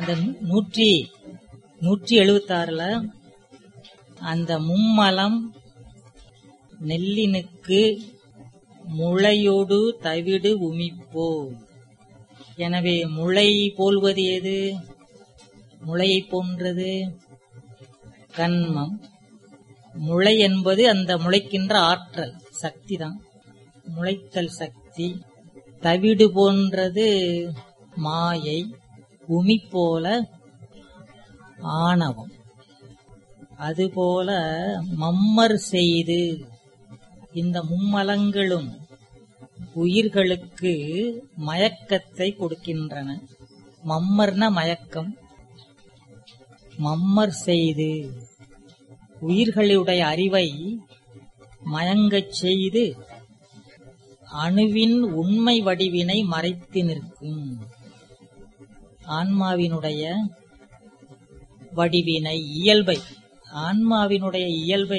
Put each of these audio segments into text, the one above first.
இந்த நூற்றி நூற்றி எழுபத்தாறுல அந்த மும்மலம் நெல்லினுக்கு முளையோடு தவிடு உமிப்போ எனவே முளை போல்வது எது முளையை போன்றது கண்மம் முளை என்பது அந்த முளைக்கின்ற ஆற்றல் சக்தி தான் முளைத்தல் சக்தி தவிடு போன்றது மாயை உமி போல ஆணவம் அதுபோல மம்மர் செய்து இந்த மும்மலங்களும் உயிர்களுக்கு மயக்கத்தை கொடுக்கின்றன மம்மர்ன மயக்கம் மம்மர் செய்து உயிர்களுடைய அறிவை மயங்கச் செய்து அணுவின் உண்மை வடிவினை மறைத்து நிற்கும் ஆன்மாவினுடைய வடிவினை இயல்பை ஆன்மாவினுடைய இயல்பை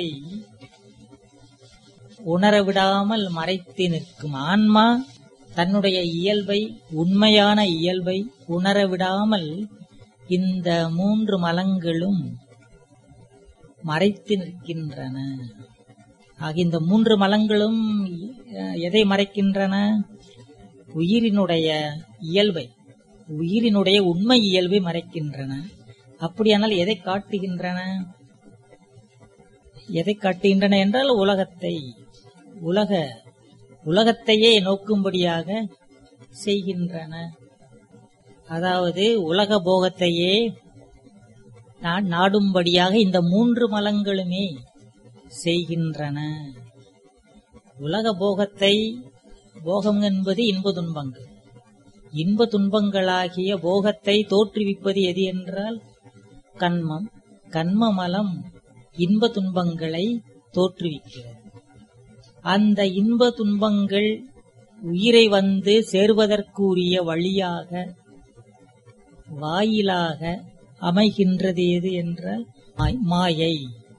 உணரவிடாமல் மறைத்து நிற்கும் ஆன்மா தன்னுடைய இயல்பை உண்மையான இயல்பை உணரவிடாமல் இந்த மூன்று மலங்களும் மறைத்து நிற்கின்றன ஆக இந்த மூன்று மலங்களும் அஹ், எதை மறைக்கின்றன உயிரினுடைய இயல்பை உயிரினுடைய உண்மை இயல்பை மறைக்கின்றன அப்படியானால் எதை காட்டுகின்றன எதை காட்டுகின்றன என்றால் உலகத்தை உலக உலகத்தையே நோக்கும்படியாக செய்கின்றன அதாவது உலக போகத்தையே நா- நாடும்படியாக இந்த மூன்று மலங்களுமே செய்கின்றன உலக போகத்தை போகம் என்பது இன்ப துன்பங்கள் இன்ப துன்பங்களாகிய போகத்தை தோற்றுவிப்பது எது என்றால் கண்மம் கண்ம மலம் இன்ப துன்பங்களை தோற்றுவிக்கிறது அந்த இன்ப துன்பங்கள் உயிரை வந்து சேர்வதற்குரிய வழியாக வாயிலாக அமைகின்றது எது என்றால் மாய்- மாயை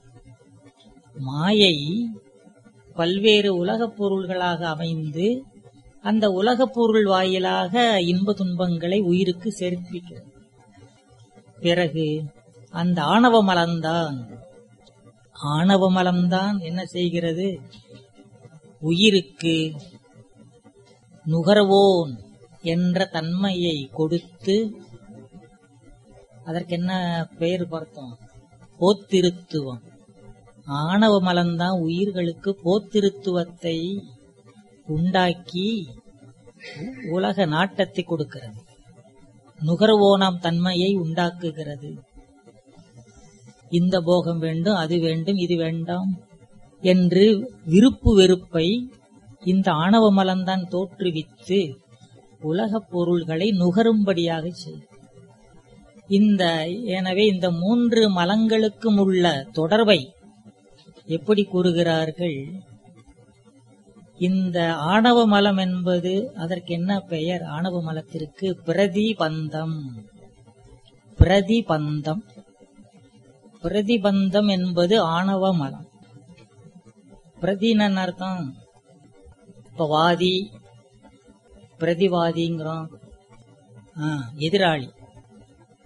மாயை பல்வேறு உலகப் பொருள்களாக அமைந்து அந்த உலகப் பொருள் வாயிலாக இன்ப துன்பங்களை உயிருக்கு சேர்ப்பிக்கிறது பிறகு அந்த ஆணவ மலம்தான் ஆணவ மலம்தான் என்ன செய்கிறது உயிருக்கு நுகர்வோன் என்ற தன்மையை கொடுத்து அதற்கு என்ன பெயர் பார்த்தோம் போத்திருத்துவம் ஆணவ மலம்தான் உயிர்களுக்கு போத்திருத்துவத்தை உண்டாக்கி உலக நாட்டத்தை கொடுக்கிறது நுகர்வோனாம் தன்மையை உண்டாக்குகிறது இந்த போகம் வேண்டும் அது வேண்டும் இது வேண்டாம் என்று விருப்பு வெறுப்பை இந்த ஆணவ மலம்தான் தோற்றுவித்து உலகப் பொருள்களை நுகரும்படியாக செய்யும் இந்த எனவே இந்த மூன்று மலங்களுக்கும் உள்ள தொடர்பை எப்படி கூறுகிறார்கள் இந்த ஆணவ மலம் என்பது அதற்கு என்ன பெயர் ஆணவ மலத்திற்கு பிரதிபந்தம் பிரதிபந்தம் பிரதிபந்தம் என்பது ஆணவ மலம் பிரதின்னு அர்த்தம் இப்ப வாதி பிரதிவாதிங்கிறோம் ஆ, எதிராளி